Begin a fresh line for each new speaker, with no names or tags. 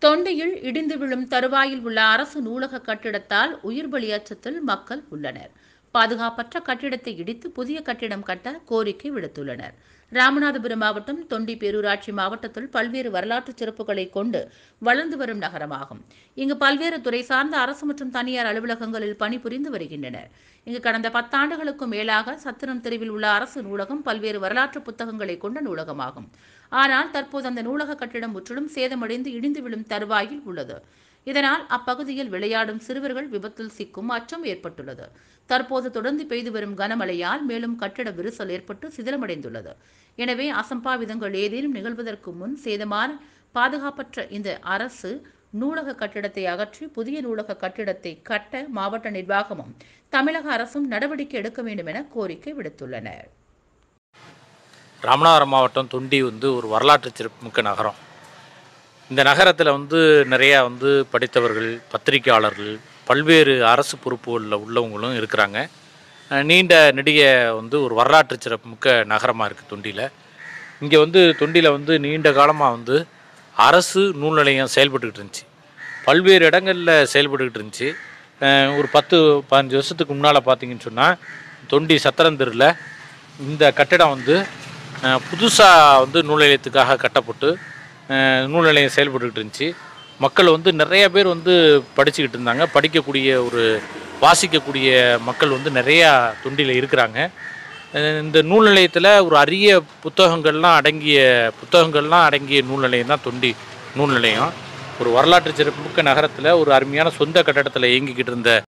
தொண்டியில் இடிந்து விழும் தருவாயில் உள்ள அரசு நூலக கட்டிடத்தால் உயிர் பலி அச்சத்தில் மக்கள் உள்ளனர் பாதுகாப்பற்ற கட்டிடத்தை இடித்து புதிய கட்டிடம் கட்ட கோரிக்கை விடுத்துள்ளனர் ராமநாதபுரம் மாவட்டம் தொண்டி பேரூராட்சி மாவட்டத்தில் பல்வேறு வரலாற்று சிறப்புகளை கொண்டு வளர்ந்து வரும் நகரமாகும் இங்கு பல்வேறு துறை சார்ந்த அரசு மற்றும் தனியார் அலுவலகங்களில் பணிபுரிந்து வருகின்றனர் இங்கு கடந்த பத்தாண்டுகளுக்கும் மேலாக சத்திரம் தெருவில் உள்ள அரசு நூலகம் பல்வேறு வரலாற்று புத்தகங்களை கொண்ட நூலகமாகும் ஆனால் தற்போது அந்த நூலக கட்டிடம் முற்றிலும் சேதமடைந்து இடிந்து விழும் தருவாயில் உள்ளது இதனால் அப்பகுதியில் விளையாடும் சிறுவர்கள் விபத்தில் சிக்கும் அச்சம் ஏற்பட்டுள்ளது தற்போது தொடர்ந்து பெய்து வரும் கனமழையால் மேலும் கட்டிட விரிசல் ஏற்பட்டு சிதிலமடைந்துள்ளது எனவே அசம்பாவிதங்கள் ஏதேனும் நிகழ்வதற்கு முன் சேதமான பாதுகாப்பற்ற இந்த அரசு நூலக கட்டிடத்தை அகற்றி புதிய நூலக கட்டிடத்தை கட்ட மாவட்ட நிர்வாகமும் தமிழக அரசும் நடவடிக்கை எடுக்க வேண்டும் என கோரிக்கை விடுத்துள்ளனர்
ராமநாதபுரம் மாவட்டம் தொண்டி வந்து ஒரு வரலாற்று சிறப்புமிக்க நகரம் இந்த நகரத்தில் வந்து நிறையா வந்து படித்தவர்கள் பத்திரிக்கையாளர்கள் பல்வேறு அரசு பொறுப்புகளில் உள்ளவங்களும் இருக்கிறாங்க அஹ் நீண்ட நெடிய வந்து ஒரு வரலாற்று சிறப்புமிக்க நகரமாக இருக்குது தொண்டியில் இங்கே வந்து தொண்டியில் வந்து நீண்ட காலமாக வந்து அரசு நூல் நிலையம் செயல்பட்டுக்கிட்டு இருந்துச்சு பல்வேறு இடங்களில் செயல்பட்டுக்கிட்டு இருந்துச்சு அஹ் ஒரு பத்து பதினஞ்சு வருஷத்துக்கு முன்னால் பார்த்தீங்கன்னு சொன்னால் தொண்டி சத்திரந்தெருவில் இந்த கட்டிடம் வந்து புதுசாக வந்து நூல் நிலையத்துக்காக கட்டப்பட்டு அஹ் நூல் நிலையம் செயல்பட்டுக்கிட்டு இருந்துச்சு மக்கள் வந்து நிறைய பேர் வந்து படிச்சுக்கிட்டு இருந்தாங்க படிக்கக்கூடிய ஒரு வாசிக்கக்கூடிய மக்கள் வந்து நிறையா தொண்டியில் இருக்கிறாங்க அஹ் இந்த நூல் நிலையத்தில் ஒரு அரிய புத்தகங்கள்லாம் அடங்கிய புத்தகங்கள்லாம் அடங்கிய நூல் நிலையம் தான் தொண்டி நூல் நிலையம் ஒரு வரலாற்று சிறப்புமிக்க நகரத்தில் ஒரு அருமையான சொந்த கட்டடத்தில் இயங்கிக்கிட்டு இருந்த